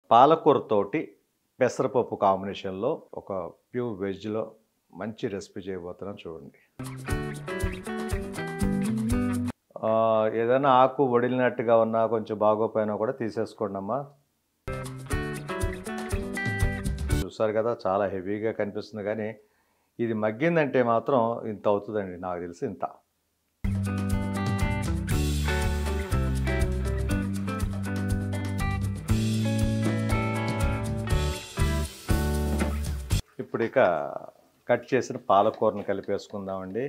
పాలకూరతోటి పెసరపప్పు కాంబినేషన్లో ఒక ప్యూర్ వెజ్లో మంచి రెసిపీ చేయబోతున్నాను చూడండి ఆ, ఏదైనా ఆకు వడిలినట్టుగా ఉన్నా కొంచెం బాగోపోయినా కూడా తీసేసుకోండి అమ్మా చూసారు కదా చాలా హెవీగా కనిపిస్తుంది కానీ ఇది మగ్గిందంటే మాత్రం ఇంత అవుతుందండి నాకు తెలిసి ఇంత ఇప్పుడు ఇక కట్ చేసిన పాలకూరను కలిపేసుకుందామండి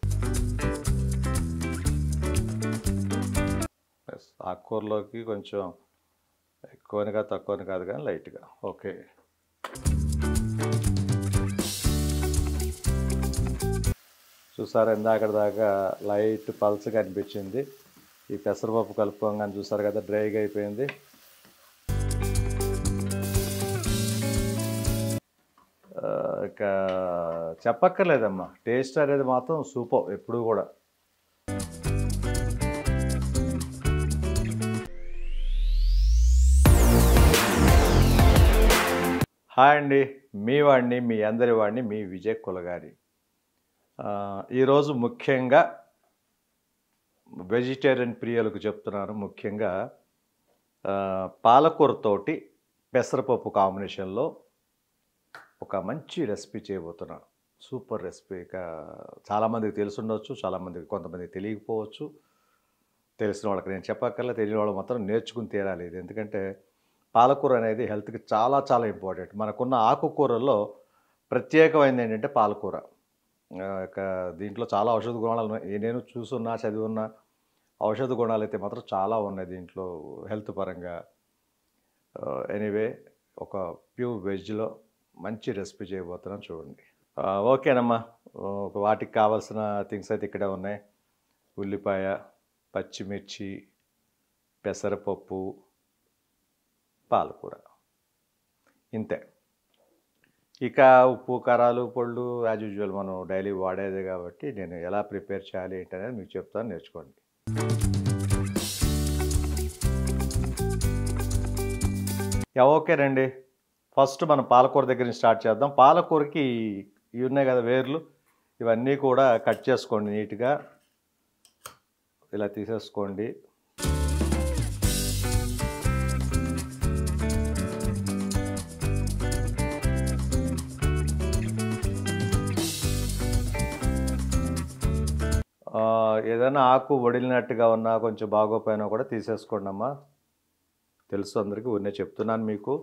ఎస్, ఆకుకూరలోకి కొంచెం ఎక్కువనిగా తక్కువని కాదు కానీ లైట్గా ఓకే చూసారా ఇందాక దాకా లైట్ పల్స్గా అనిపించింది ఈ పెసరపప్పు కలుపుకోగానే చూసారు కదా డ్రైగా అయిపోయింది ఆ, ఇక చెప్పక్కర్లేదమ్మా టేస్ట్ అనేది మాత్రం సూపర్ ఎప్పుడు కూడా హాయ్ అండి మీ వాడిని మీ అందరి వాడిని మీ విజయ్ కులగారి ఆ, ఈరోజు ముఖ్యంగా వెజిటేరియన్ ప్రియులకు చెప్తున్నాను ముఖ్యంగా ఆ, పాలకూరతోటి పెసరపప్పు కాంబినేషన్లో ఒక మంచి రెసిపీ చేయబోతున్నాను సూపర్ రెసిపీ ఇక చాలామందికి తెలిసి ఉండొచ్చు చాలామందికి కొంతమందికి తెలియకపోవచ్చు తెలిసిన వాళ్ళకి నేను చెప్పక్కర్లే తెలియని వాళ్ళు మాత్రం నేర్చుకుని తీరాలి ఇది ఎందుకంటే పాలకూర అనేది హెల్త్కి చాలా చాలా ఇంపార్టెంట్ మనకున్న ఆకుకూరల్లో ప్రత్యేకమైనది ఏంటంటే పాలకూర ఆ, ఇక దీంట్లో చాలా ఔషధ గుణాలు ఉన్నాయి నేను చూసున్నా చదివున్నా ఔషధ గుణాలు అయితే మాత్రం చాలా ఉన్నాయి దీంట్లో హెల్త్ పరంగా ఎనీవే ఒక ప్యూర్ వెజ్లో మంచి రెసిపీ చేయబోతున్నాను చూడండి ఆ, ఓకేనమ్మా ఒక వాటికి కావాల్సిన థింగ్స్ అయితే ఇక్కడే ఉన్నాయి ఉల్లిపాయ పచ్చిమిర్చి పెసరపప్పు పాలకూర ఇంతే ఇక ఉప్పు కారాలు పళ్ళు యాజ్ యూజువల్ మనం డైలీ వాడేదే కాబట్టి నేను ఎలా ప్రిపేర్ చేయాలి ఏంటనేది మీకు చెప్తాను నేర్చుకోండి యా, ఓకేనండి ఫస్ట్ మనం పాలకూర దగ్గర నుంచి స్టార్ట్ చేద్దాం పాలకూరకి ఇవి ఉన్నాయి కదా వేర్లు ఇవన్నీ కూడా కట్ చేసుకోండి నీట్గా ఇలా తీసేసుకోండి ఆ, ఏదైనా ఆకు వడిలినట్టుగా ఉన్నా కొంచెం బాగోపోయినా కూడా తీసేసుకోండి అమ్మా తెలుసు అందరికీ ఉన్నే చెప్తున్నాను మీకు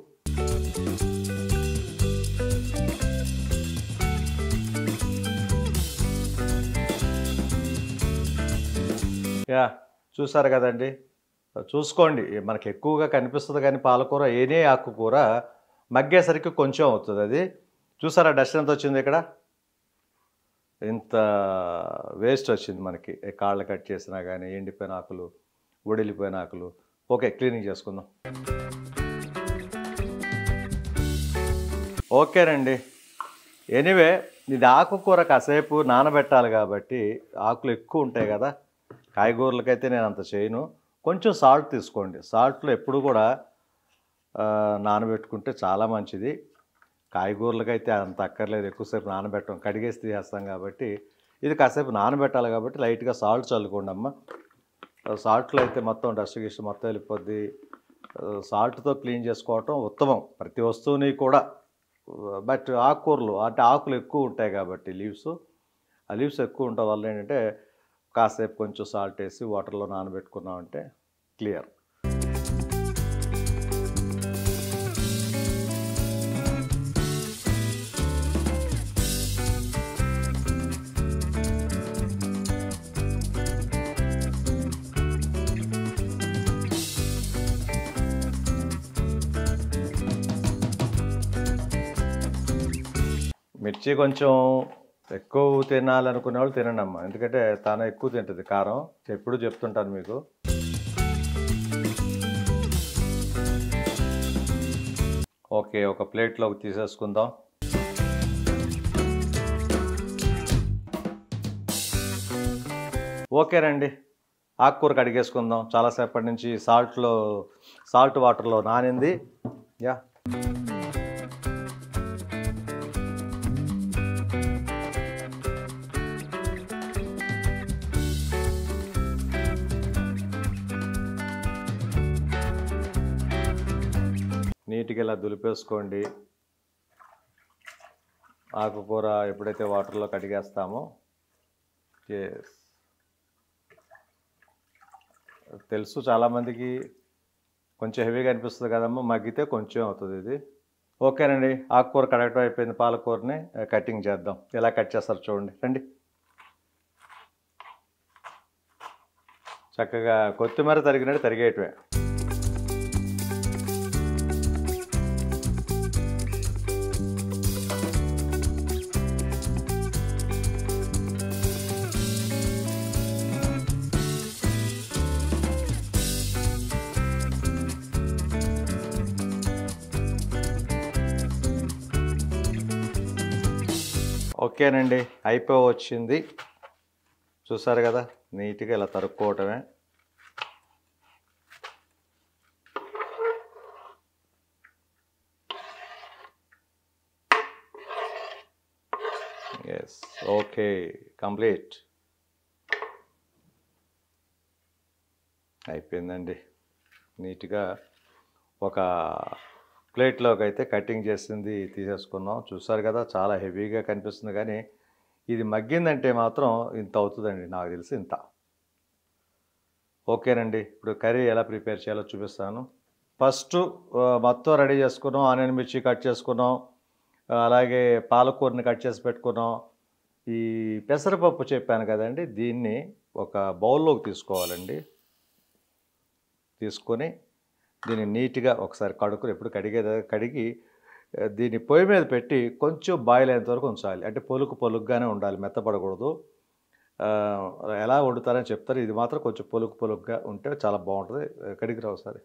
యా చూసారు కదండి చూసుకోండి మనకి ఎక్కువగా కనిపిస్తుంది కానీ పాలకూర ఏనే ఆకుకూర మగ్గేసరికి కొంచెం అవుతుంది అది చూసారా డస్ట్ ఎంత వచ్చింది ఇక్కడ ఇంత వేస్ట్ వచ్చింది మనకి ఏ కాళ్ళు కట్ చేసినా కానీ ఎండిపోయిన ఆకులు ఒడిలిపోయిన ఆకులు ఓకే క్లీనింగ్ చేసుకుందాం ఓకేనండి ఎనీవే ఇది ఆకుకూర కాసేపు నానబెట్టాలి కాబట్టి ఆకులు ఎక్కువ ఉంటాయి కదా కాయగూరలకైతే నేను అంత చేయను కొంచెం సాల్ట్ తీసుకోండి సాల్ట్లో ఎప్పుడు కూడా ఆ, నానబెట్టుకుంటే చాలా మంచిది కాయగూరలకైతే అంత అక్కర్లేదు ఎక్కువసేపు నానబెట్టం కడిగేసి తీసేస్తాం కాబట్టి ఇది కాసేపు నానబెట్టాలి కాబట్టి లైట్గా సాల్ట్ చల్లుకోండి అమ్మ సాల్ట్లో అయితే మొత్తం డస్ట్ గిస్ట్ మొత్తం వెళ్ళిపోద్ది సాల్ట్తో క్లీన్ చేసుకోవటం ఉత్తమం ప్రతి వస్తువుని కూడా బట్ ఆకుకూరలు అంటే ఆకులు ఎక్కువ ఉంటాయి కాబట్టి లీవ్స్ ఆ లీవ్స్ ఎక్కువ ఉండటం వల్ల ఏంటంటే కాసేపు కొంచెం సాల్ట్ వేసి వాటర్లో నానబెట్టుకున్నామంటే క్లియర్ మిర్చి కొంచెం ఎక్కువ తినాలనుకునే వాళ్ళు తినండి అమ్మా ఎందుకంటే తాను ఎక్కువ తింటుంది కారం ఎప్పుడు చెప్తుంటాను మీకు ఓకే ఒక ప్లేట్లోకి తీసేసుకుందాం ఓకేనండి ఆకుకూర కడిగేసుకుందాం చాలాసేపటి నుంచి సాల్ట్లో సాల్ట్ వాటర్లో నానింది యా నీట్గా ఇలా దులిపేసుకోండి ఆకుకూర ఎప్పుడైతే వాటర్లో కడిగేస్తామో ఎస్ తెలుసు చాలామందికి కొంచెం హెవీగా అనిపిస్తుంది కదమ్మా మగ్గితే కొంచెం అవుతుంది ఇది ఓకేనండి ఆకుకూర కడగటం అయిపోయింది పాలకూరని ఆ, కటింగ్ చేద్దాం ఎలా కట్ చేస్తారు చూడండి రండి చక్కగా కొత్తిమీర తరిగినట్టు తరిగేయటమే ఓకేనండి అయిపోయి వచ్చింది చూసారు కదా నీట్గా ఇలా తరుక్కోవటమే ఎస్ ఓకే కంప్లీట్ అయిపోయిందండి నీట్గా ఒక ప్లేట్లోకి అయితే కటింగ్ చేసింది తీసేసుకున్నాం చూసారు కదా చాలా హెవీగా కనిపిస్తుంది కానీ ఇది మగ్గిందంటే మాత్రం ఇంత అవుతుందండి నాకు తెలిసి ఇంత ఓకేనండి ఇప్పుడు కర్రీ ఎలా ప్రిపేర్ చేయాలో చూపిస్తాను ఫస్ట్ ఆ, మొత్తం రెడీ చేసుకున్నాం ఆనియన్ మిర్చి కట్ చేసుకున్నాం ఆ, అలాగే పాలకూరని కట్ చేసి పెట్టుకున్నాం ఈ పెసరపప్పు చెప్పాను కదండి దీన్ని ఒక బౌల్లోకి తీసుకోవాలండి తీసుకొని దీన్ని నీట్గా ఒకసారి కడుక్కుని ఎప్పుడు కడిగే కడిగి ఆ, దీన్ని పొయ్యి మీద పెట్టి కొంచెం బాయిల్ అయ్యేంత వరకు ఉంచాలి అంటే పొలుకు పొలుగ్గానే ఉండాలి మెత్తపడకూడదు ఆ, ఎలా వండుతారని చెప్తారు ఇది మాత్రం కొంచెం పొలుకు పొలుగ్గా ఉంటే చాలా బాగుంటుంది కడిగి రావు ఒకసారి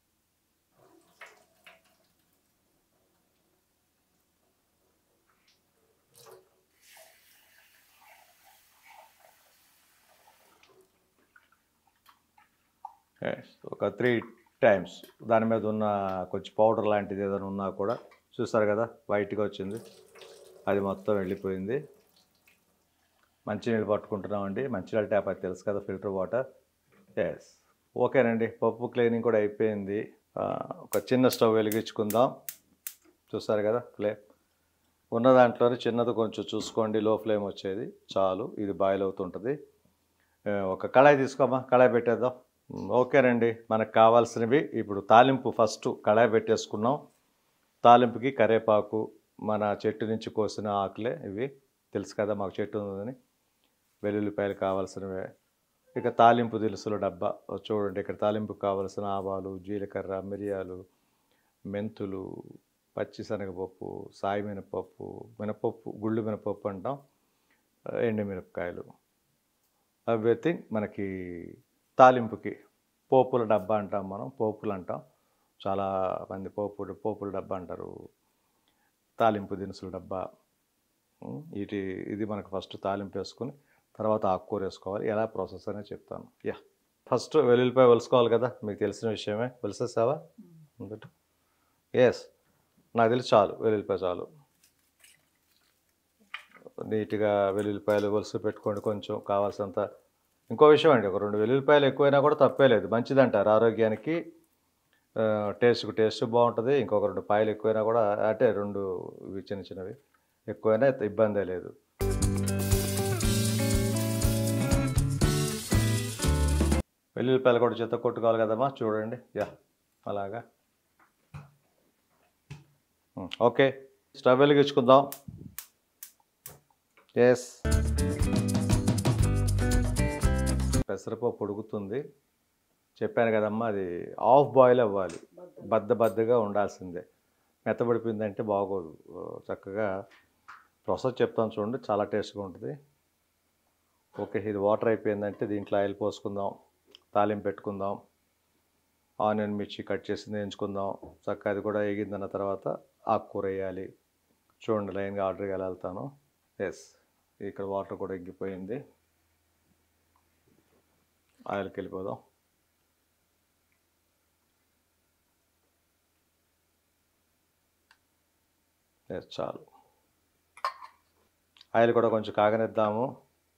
Yes, ఒక త్రీ టైమ్స్ దాని మీద ఉన్న కొంచెం పౌడర్ లాంటిది ఏదైనా ఉన్నా కూడా చూసారు కదా వైట్గా వచ్చింది అది మొత్తం వెళ్ళిపోయింది మంచినీళ్ళు పట్టుకుంటున్నామండి మంచినీళ్ళ ట్యాప్ అది తెలుసు కదా ఫిల్టర్ వాటర్ ఎస్ ఓకేనండి పప్పు క్లీనింగ్ కూడా అయిపోయింది ఆ, ఒక చిన్న స్టవ్ వెలిగించుకుందాం చూసారు కదా ఫ్లేమ్ ఉన్న దాంట్లోనే చిన్నది కొంచెం చూసుకోండి లో ఫ్లేమ్ వచ్చేది చాలు ఇది బాయిల్ అవుతుంటుంది ఆ, ఒక కళాయి తీసుకోమా కళాయి పెట్టేద్దాం ఉమ్, ఓకేనండి మనకు కావాల్సినవి ఇప్పుడు తాలింపు ఫస్ట్ కళాయి పెట్టేసుకున్నాం తాలింపుకి కరేపాకు మన చెట్టు నుంచి కోసిన ఆకులే ఇవి తెలుసు కదా మాకు చెట్టు ఉందని వెల్లుల్లిపాయలు కావాల్సినవే ఇక తాలింపు దినుసుల డబ్బా చూడండి ఇక్కడ తాలింపుకు కావాల్సిన ఆవాలు జీలకర్ర మిరియాలు మెంతులు పచ్చి శనగపప్పు సాయి మినపప్పు మినపప్పు గుళ్ళు మినపప్పు అంటాం ఎండు మిరపకాయలు ఎవ్రీథింగ్ మనకి తాలింపుకి పోపుల డబ్బా అంటాం మనం పోపులు అంటాం చాలా మంది పోపుడు పోపుల డబ్బా అంటారు తాలింపు దినుసుల డబ్బా ఉమ్, ఇది ఇది మనకు ఫస్ట్ తాలింపు వేసుకుని తర్వాత ఆకుకూర వేసుకోవాలి ఎలా ప్రాసెస్ అనేది చెప్తాను యా ఫస్ట్ వెల్లుల్లిపాయ వలుసుకోవాలి కదా మీకు తెలిసిన విషయమే వలిసేసావా ఎస్ నాకు తెలిసి చాలు వెల్లుల్లిపాయ చాలు నీట్గా వెల్లుల్లిపాయలు వలుసు పెట్టుకోండి కొంచెం కావాల్సినంత ఇంకో విషయం అండి ఒక రెండు వెల్లుల్లిపాయలు ఎక్కువైనా కూడా తప్పే లేదు మంచిది అంటారు ఆరోగ్యానికి ఆ, టేస్ట్కు టేస్ట్ బాగుంటుంది ఇంకొక రెండు పాయలు ఎక్కువైనా కూడా అంటే రెండు ఇవి చిన్న చిన్నవి ఎక్కువైనా ఇబ్బందే లేదు వెల్లుల్లిపాయలు కూడా చెత్త కొట్టుకోవాలి కదమ్మా చూడండి యా అలాగా ఉమ్, ఓకే స్టవ్ వెలిగించుకుందాం ఎస్ పెసరపప్పు ఉడుకుతుంది చెప్పాను కదమ్మా అది ఆఫ్ బాయిల్ అవ్వాలి బద్ద బద్దగా ఉండాల్సిందే మెత్తబడిపోయిందంటే బాగోదు ఓ, చక్కగా ప్రాసెస్ చెప్తాను చూడండి చాలా టేస్ట్గా ఉంటుంది ఓకే ఇది వాటర్ అయిపోయిందంటే దీంట్లో ఆయిల్ పోసుకుందాం తాలింపు పెట్టుకుందాం ఆనియన్ మిర్చి కట్ చేసింది వేయించుకుందాం చక్కగా అది కూడా వేగిందన్న తర్వాత ఆకుకూర వేయాలి చూడండి లైన్గా ఆర్డర్కి ఎలా వెళ్తాను ఎస్ ఇక్కడ వాటర్ కూడా ఎగ్గిపోయింది ఆయిల్కి వెళ్ళిపోదాం Yes, చాలు ఆయిల్ కూడా కొంచెం కాగనిద్దాము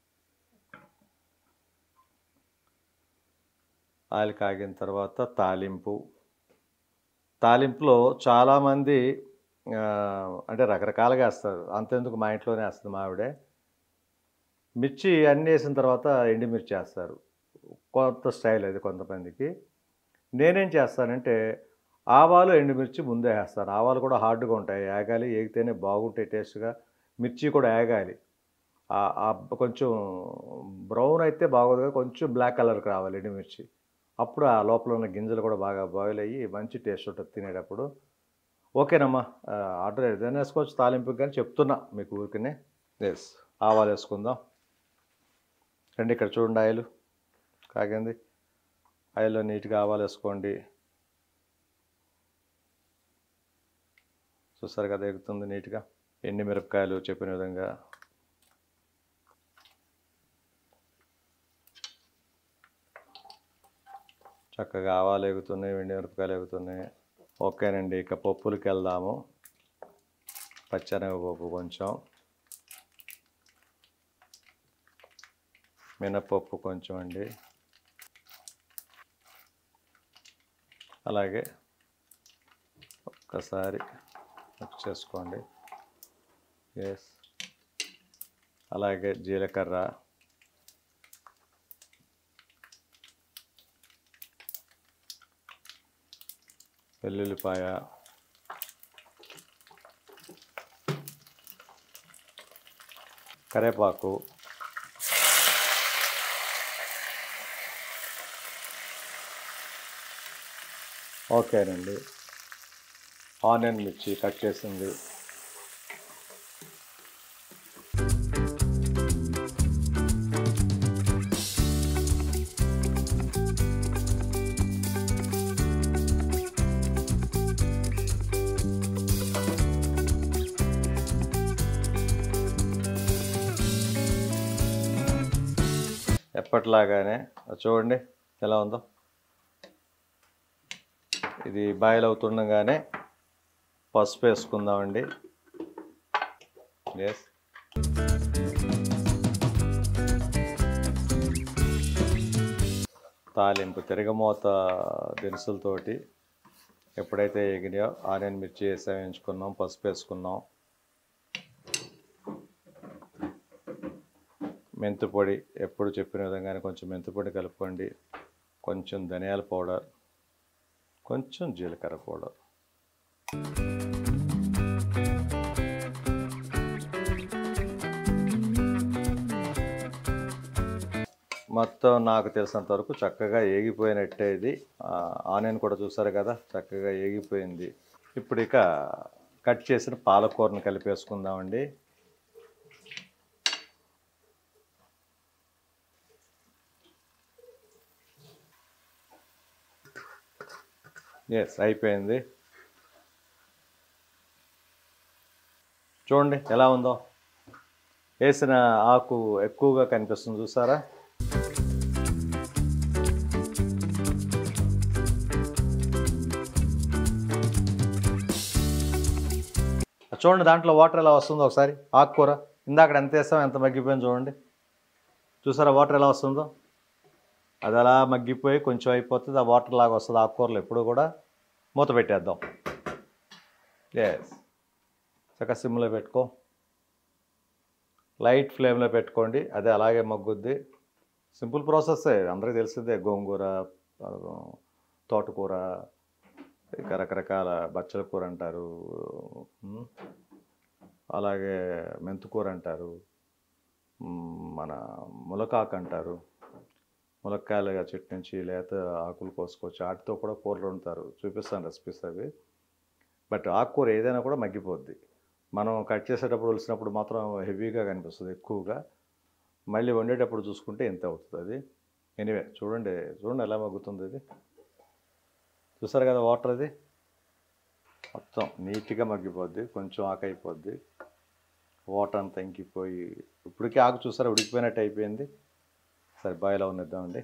ఆయిల్ కాగిన తర్వాత తాలింపు తాలింపులో చాలామంది ఆ, అంటే రకరకాలుగా వేస్తారు అంతెందుకు మా ఇంట్లోనే వేస్తుంది మా ఆవిడే మిర్చి అన్నీ వేసిన తర్వాత ఎండుమిర్చి వేస్తారు కొత్త స్టైల్ అది కొంతమందికి నేనేం చేస్తానంటే ఆవాలు ఎండుమిర్చి ముందే వేస్తాను ఆవాలు కూడా హార్డ్గా ఉంటాయి ఏగాలి ఏగితేనే బాగుంటాయి టేస్ట్గా మిర్చి కూడా ఏగాలి ఆ- ఆ కొంచెం బ్రౌన్ అయితే బాగోదుగా కొంచెం బ్లాక్ కలర్కి రావాలి ఎండుమిర్చి అప్పుడు ఆ లోపల ఉన్న గింజలు కూడా బాగా బాయిల్ అయ్యి మంచి టేస్ట్ ఉంటుంది తినేటప్పుడు ఓకేనమ్మా ఆ, ఆర్డర్ ఏదైనా వేసుకోవచ్చు తాలింపుకి కానీ చెప్తున్నా మీకు ఊరికనే ఎస్ ఆవాలు వేసుకుందాం రండి ఇక్కడ చూడండి ఆయిల్ కాగింది ఆయిల్లో నీట్గా ఆవాలు వేసుకోండి చూస్తారు కదా ఎగుతుంది నీట్గా ఎండి మిరపకాయలు చెప్పిన విధంగా చక్కగా ఆవాలు ఎగుతున్నాయి ఎండి మిరపకాయలు ఎగుతున్నాయి ఓకేనండి ఇక పప్పులకి వెళ్దాము పచ్చెనగపప్పు కొంచెం మినపప్పు కొంచెం అండి అలాగే ఒక్కసారి మిక్స్ చేసుకోండి ఎస్ అలాగే జీలకర్ర వెల్లుల్లిపాయ కరేపాకు ఓకేనండి ఆనియన్ మిర్చి కట్ చేసింది ఎప్పటిలాగానే అది చూడండి ఎలా ఉందో ఇది బాయిల్ అవుతుండగానే పసుపు వేసుకుందామండి ఎస్ తాలింపు తిరగమూత దినుసులతోటి ఎప్పుడైతే ఎగినాయో ఆనియన్ మిర్చి వేసా వేయించుకున్నాం పసుపు వేసుకున్నాం మెంతు పొడి ఎప్పుడు చెప్పిన విధంగానే కొంచెం మెంతు పొడి కలుపుకోండి కొంచెం ధనియాల పౌడర్ కొంచెం జీలకర్ర పౌడర్ మొత్తం నాకు తెలిసినంత వరకు చక్కగా ఏగిపోయినట్టే ఇది ఆ, ఆనియన్ కూడా చూసారు కదా చక్కగా ఏగిపోయింది ఇప్పుడు ఇక కట్ చేసిన పాలకూరను కలిపేసుకుందామండి ఎస్ అయిపోయింది చూడండి ఎలా ఉందో వేసిన ఆకు ఎక్కువగా కనిపిస్తుంది చూసారా చూడండి దాంట్లో వాటర్ ఎలా వస్తుందో ఒకసారి ఆకుకూర ఇందాక ఎంత వేస్తాం ఎంత మగ్గిపోయింది చూడండి చూసారా వాటర్ ఎలా వస్తుందో అది అలా మగ్గిపోయి కొంచెం అయిపోతుంది ఆ వాటర్ లాగా వస్తుంది ఆకుకూరలు ఎప్పుడు కూడా మూత పెట్టేద్దాం ఎస్ చక్కగా సిమ్లో పెట్టుకో లైట్ ఫ్లేమ్లో పెట్టుకోండి అదే అలాగే మగ్గుద్ది సింపుల్ ప్రాసెస్సే అందరికీ తెలిసిందే గోంగూర ఆ, తోటకూర ఇంకా రకరకాల బచ్చల కూర అంటారు ఉమ్, అలాగే మెంతుకూర అంటారు ఉమ్, మన ములకాకు అంటారు ములక్కాయల చెట్టు నుంచి లేత ఆకులు కోసుకోవచ్చు వాటితో కూడా కూరలు వండుతారు చూపిస్తాను రెసిపీస్ అవి బట్ ఆకుకూర ఏదైనా కూడా మగ్గిపోద్ది మనం కట్ చేసేటప్పుడు వలిసినప్పుడు మాత్రం హెవీగా కనిపిస్తుంది ఎక్కువగా మళ్ళీ వండేటప్పుడు చూసుకుంటే ఎంత అవుతుంది అది ఎనీవే చూడండి చూడండి ఎలా మగ్గుతుంది ఇది చూసారు కదా వాటర్ అది మొత్తం నీట్గా మగ్గిపోద్ది కొంచెం ఆకు అయిపోద్ది వాటర్ అంతా ఇంకిపోయి ఇప్పటికే ఆకు చూసారా ఉడికిపోయినట్టు అయిపోయింది సరే బాయిల్ అవనిద్దామండి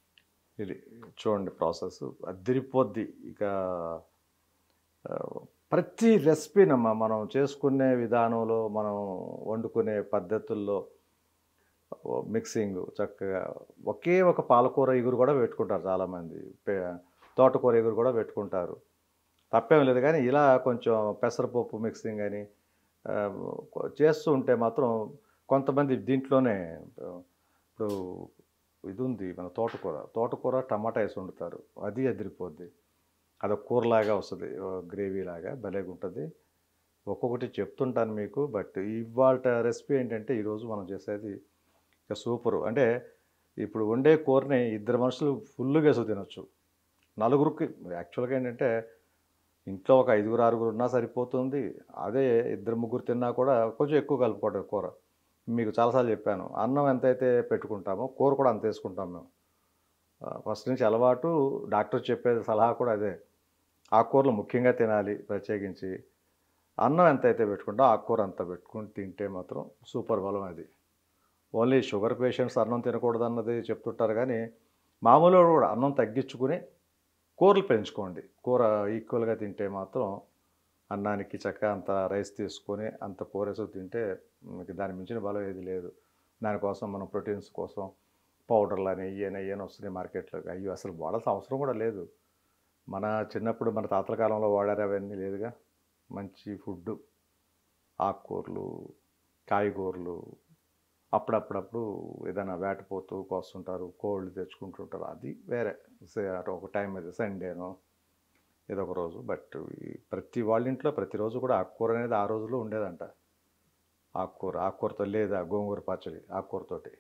ఇది చూడండి ప్రాసెస్ అదిరిపోద్ది ఇక ఆ, ప్రతి రెసిపీనమ్మా మనం చేసుకునే విధానంలో మనం వండుకునే పద్ధతుల్లో మిక్సింగ్ చక్కగా ఒకే ఒక పాలకూర ఇగురు కూడా పెట్టుకుంటారు చాలామంది పే- తోటకూర ఇగురు కూడా పెట్టుకుంటారు తప్పేం లేదు కానీ ఇలా కొంచెం పెసరపప్పు మిక్సింగ్ అని ఆ, చేస్తూ ఉంటే మాత్రం కొంతమంది దీంట్లోనే ఆ, ఇప్పుడు ఇది ఉంది మన తోటకూర తోటకూర టమాటా వేసి వండుతారు అది అదిరిపోద్ది అది కూరలాగా వస్తుంది గ్రేవీ లాగా భలేగా ఉంటుంది ఒక్కొక్కటి చెప్తుంటాను మీకు బట్ ఇవాళ రెసిపీ ఏంటంటే ఈరోజు మనం చేసేది ఇక సూపరు అంటే ఇప్పుడు వండే కూరని ఇద్దరు మనుషులు ఫుల్గా వేసి తినొచ్చు నలుగురికి యాక్చువల్గా ఏంటంటే ఇంట్లో ఒక ఐదుగురు ఆరుగురు ఉన్నా సరిపోతుంది అదే ఇద్దరు ముగ్గురు తిన్నా కూడా కొంచెం ఎక్కువ కలుపుకోవడం కూర మీకు చాలాసార్లు చెప్పాను అన్నం ఎంతైతే పెట్టుకుంటామో కూర కూడా అంత వేసుకుంటాం మేము ఫస్ట్ నుంచి అలవాటు డాక్టర్ చెప్పే సలహా కూడా అదే ఆకుకూరలు ముఖ్యంగా తినాలి ప్రత్యేకించి అన్నం ఎంతైతే పెట్టుకుంటామో ఆకుకూర అంత పెట్టుకుని తింటే మాత్రం సూపర్ బలం అది ఓన్లీ షుగర్ పేషెంట్స్ అన్నం తినకూడదు అన్నది చెప్తుంటారు కానీ మామూలు వాళ్ళు కూడా అన్నం తగ్గించుకుని కూరలు పెంచుకోండి కూర ఈక్వల్గా తింటే మాత్రం అన్నానికి చక్కగా అంత రైస్ తీసుకొని అంత కూరేసి తింటే మీకు దాని మించిన బలం ఏది లేదు దానికోసం మనం ప్రోటీన్స్ కోసం పౌడర్లు అని ఇయన ఇయన వస్తున్నాయి మార్కెట్లో అయ్యి అసలు వాడాల్సిన అవసరం కూడా లేదు మన చిన్నప్పుడు మన తాతల కాలంలో వాడారు అవన్నీ లేదుగా మంచి ఫుడ్ ఆకుకూరలు కాయగూరలు అప్పుడప్పుడప్పుడు ఏదైనా వేటపోతూ కోస్తుంటారు కోళ్ళు తెచ్చుకుంటుంటారు అది వేరే సే- అటు ఒక టైం అది సండేనో ఏదో ఒక రోజు బట్ ఈ ప్రతి వాళ్ళ ఇంట్లో ప్రతిరోజు కూడా ఆకుకూర అనేది ఆ రోజులో ఉండేదంట ఆకుకూర ఆకుకూరతో లేదా గోంగూర పచ్చడి ఆకుకూరతోటి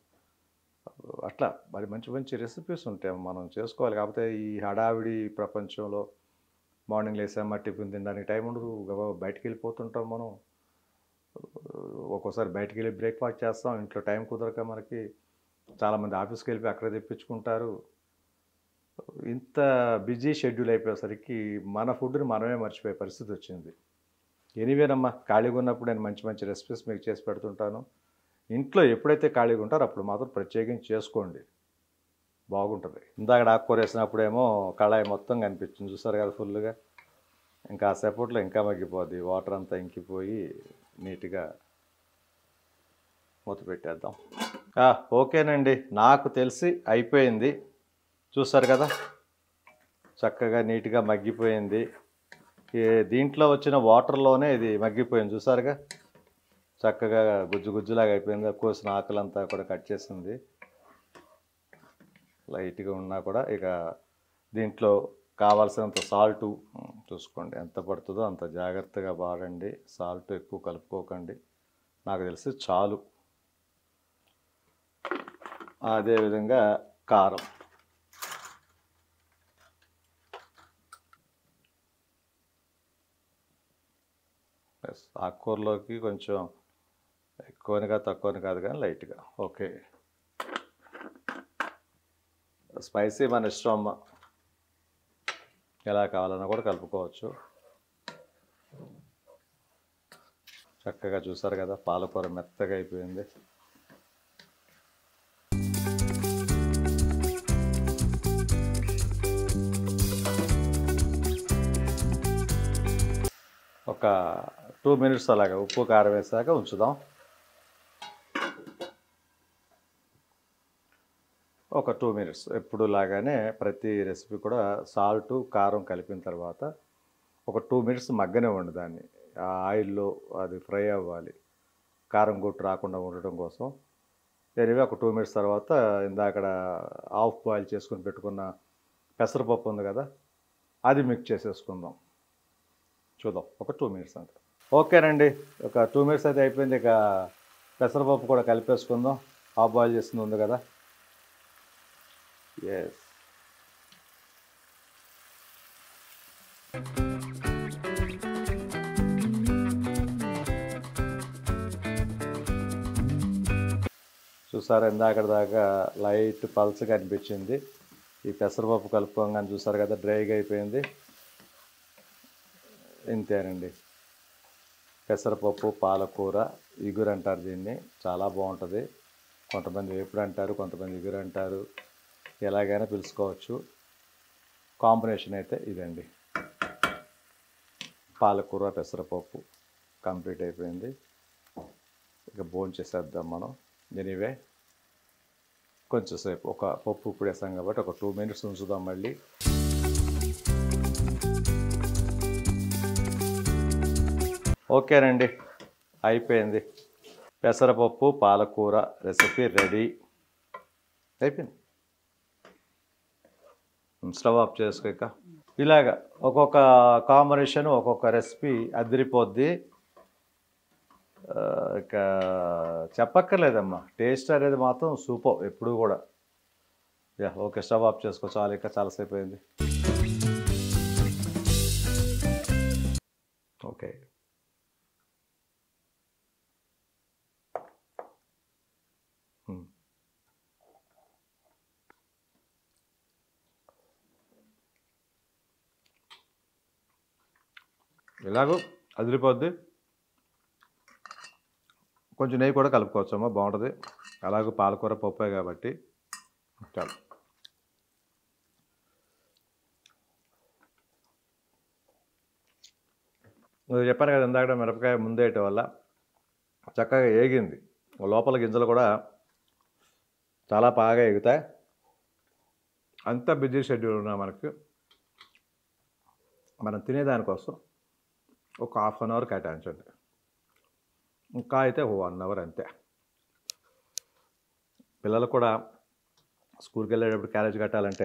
అట్లా మరి మంచి మంచి రెసిపీస్ ఉంటాయి మనం చేసుకోవాలి కాకపోతే ఈ హడావిడి ప్రపంచంలో మార్నింగ్ లేసామా టిఫిన్ తినడానికి టైం ఉండదు గబగబా బయటికి వెళ్ళిపోతుంటాం మనం ఒక్కోసారి బయటికి వెళ్ళి బ్రేక్ఫాస్ట్ చేస్తాం ఇంట్లో టైం కుదరక మనకి చాలామంది ఆఫీస్కి వెళ్ళి అక్కడే తెప్పించుకుంటారు ఇంత బిజీ షెడ్యూల్ అయిపోయేసరికి మన ఫుడ్ని మనమే మర్చిపోయే పరిస్థితి వచ్చింది ఎనీవేనమ్మా ఖాళీగా ఉన్నప్పుడు నేను మంచి మంచి రెసిపీస్ మీకు చేసి పెడుతుంటాను ఇంట్లో ఎప్పుడైతే ఖాళీగా ఉంటారో అప్పుడు మాత్రం ప్రత్యేకించి చేసుకోండి బాగుంటుంది ఇందాక ఆకుకూర వేసినప్పుడేమో కళాయి మొత్తం కనిపించింది చూసారు కదా ఫుల్గా ఇంకా సేపట్లో ఇంకా మగ్గిపోద్ది వాటర్ అంతా ఇంకిపోయి నీట్గా మూత పెట్టేద్దాం ఆ, ఓకేనండి నాకు తెలిసి అయిపోయింది చూసారు కదా చక్కగా నీట్గా మగ్గిపోయింది ఈ దీంట్లో వచ్చిన వాటర్లోనే ఇది మగ్గిపోయింది చూసారుగా చక్కగా గుజ్జు గుజ్జులాగా అయిపోయింది కోసిన ఆకులంతా కూడా కట్ చేసింది లైట్గా ఉన్నా కూడా ఇక దీంట్లో కావాల్సినంత సాల్టు చూసుకోండి ఎంత పడుతుందో అంత జాగ్రత్తగా వాడండి సాల్ట్ ఎక్కువ కలుపుకోకండి నాకు తెలిసి చాలు అదేవిధంగా కారం ఎస్ ఆకుకూరలోకి కొంచెం ఎక్కువనిగా తక్కువని కాదు కానీ లైట్గా ఓకే స్పైసీ మన ఇష్టం అమ్మ ఎలా కావాలన్నా కూడా కలుపుకోవచ్చు చక్కగా చూసారు కదా పాలకూర మెత్తగా అయిపోయింది ఒక టూ మినిట్స్ అలాగా ఉప్పు కారం వేసాక ఉంచుదాం ఒక టూ మినిట్స్ ఎప్పుడు లాగానే ప్రతి రెసిపీ కూడా సాల్ట్ కారం కలిపిన తర్వాత ఒక టూ మినిట్స్ మగ్గనివ్వండి దాన్ని ఆ ఆయిల్లో అది ఫ్రై అవ్వాలి కారం గుట్టు రాకుండా ఉండటం కోసం ఎనివే ఒక టూ మినిట్స్ తర్వాత ఇందాకడ హాఫ్ బాయిల్ చేసుకుని పెట్టుకున్న పెసరపప్పు ఉంది కదా అది మిక్స్ చేసేసుకుందాం చూద్దాం ఒక టూ మినిట్స్ అంతే ఓకేనండి ఒక టూ మినిట్స్ అయితే అయిపోయింది ఇక పెసరపప్పు కూడా కలిపేసుకుందాం హాఫ్ బాయిల్ చేసింది ఉంది కదా ఎస్ చూసారా ఇందాక దాకా లైట్ పల్స్గా అనిపించింది ఈ పెసరపప్పు కలుపుకోగానే చూసారు కదా డ్రైగా అయిపోయింది ఇంతేనండి పెసరపప్పు పాలకూర ఇగురు అంటారు దీన్ని చాలా బాగుంటుంది కొంతమంది వేపుడు అంటారు కొంతమంది ఇగురు అంటారు ఎలాగైనా పిలుచుకోవచ్చు కాంబినేషన్ అయితే ఇదండి పాలకూర పెసరపప్పు కంప్లీట్ అయిపోయింది ఇక భోజనం చేసేద్దాం మనం ఎనీవే కొంచెంసేపు ఒక పప్పు ఇప్పుడు వేసాం కాబట్టి ఒక టూ మినిట్స్ ఉంచుదాం మళ్ళీ ఓకేనండి అయిపోయింది పెసరపప్పు పాలకూర రెసిపీ రెడీ అయిపోయింది స్టవ్ ఆఫ్ చేసుకోక ఇలాగ ఒక్కొక్క కాంబినేషన్ ఒక్కొక్క రెసిపీ అదిరిపోద్ది ఆ, ఇక చెప్పక్కర్లేదమ్మా టేస్ట్ అనేది మాత్రం సూపర్ ఎప్పుడు కూడా యా ఓకే స్టవ్ ఆఫ్ చేసుకో చాలు ఇక చాలాసేపు అయింది ఓకే Hmm. ఇలాగో అదిరిపోద్ది కొంచెం నెయ్యి కూడా కలుపుకోవచ్చమ్మా బాగుంటుంది అలాగే పాలకూర పప్పే కాబట్టి చాలు నేను చెప్పాను కదా ఇందాక మిరపకాయ ముందేయటం వల్ల చక్కగా ఏగింది లోపల గింజలు కూడా చాలా బాగా ఎగుతాయి అంత బిజీ షెడ్యూల్ ఉన్నా మనకి మనం తినేదానికోసం ఒక హాఫ్ అన్ అవర్ కేటాయించండి ఇంకా అయితే ఓ వన్ అవర్ అంతే పిల్లలు కూడా స్కూల్కి వెళ్ళేటప్పుడు క్యారేజ్ కట్టాలంటే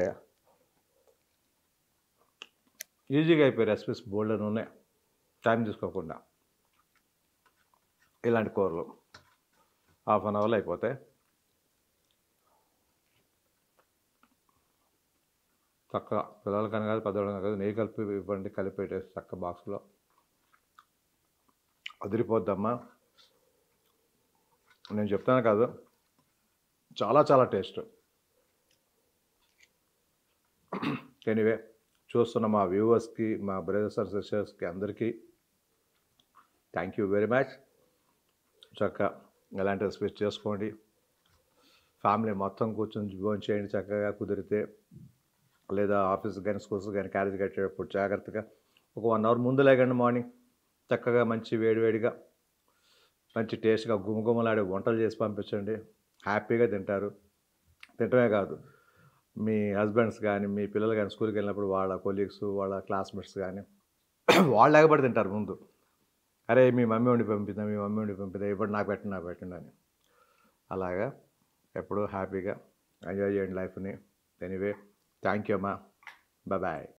ఈజీగా అయిపోయి రెసిపీస్ బోల్డ్ ఉన్నాయి టైం తీసుకోకుండా ఇలాంటి కూరలు హాఫ్ అన్ అవర్లో అయిపోతాయి చక్కగా పిల్లలకని కాదు పెద్దవాళ్ళని కాదు నెయ్యి కలిపి ఇవ్వండి కలిపి పెట్టేసి చక్క బాక్స్లో అదిరిపోద్దమ్మా నేను చెప్తాను కాదు చాలా చాలా టేస్ట్ ఎనీవే చూస్తున్న మా వ్యూవర్స్కి మా బ్రదర్స్ అండ్ సిస్టర్స్కి అందరికీ థ్యాంక్ యూ వెరీ మచ్ చక్కగా ఎలాంటి రెసిపీస్ చేసుకోండి ఫ్యామిలీ మొత్తం కూర్చొని భోజనం చేయండి చక్కగా కుదిరితే లేదా ఆఫీస్ కానీ స్కూల్స్ కానీ క్యారేజ్ కట్టేటప్పుడు జాగ్రత్తగా ఒక వన్ అవర్ ముందు లేకండి మార్నింగ్ చక్కగా మంచి వేడివేడిగా మంచి టేస్ట్గా గుమగుమలాడే వంటలు చేసి పంపించండి హ్యాపీగా తింటారు తింటమే కాదు మీ హస్బెండ్స్ కానీ మీ పిల్లలు కానీ స్కూల్కి వెళ్ళినప్పుడు వాళ్ళ కొలీగ్స్ వాళ్ళ క్లాస్మేట్స్ కానీ వాళ్ళు ఎగబడి తింటారు ముందు అరే మీ మమ్మీ వండి పంపిద్దాం మీ మమ్మీ వండి పంపిద్దాం ఇప్పుడు నాకు పెట్టండి నాకు పెట్టండి అని అలాగా ఎప్పుడూ హ్యాపీగా ఎంజాయ్ చేయండి లైఫ్ని ఎనీవే థ్యాంక్ యూ అమ్మా బాయ్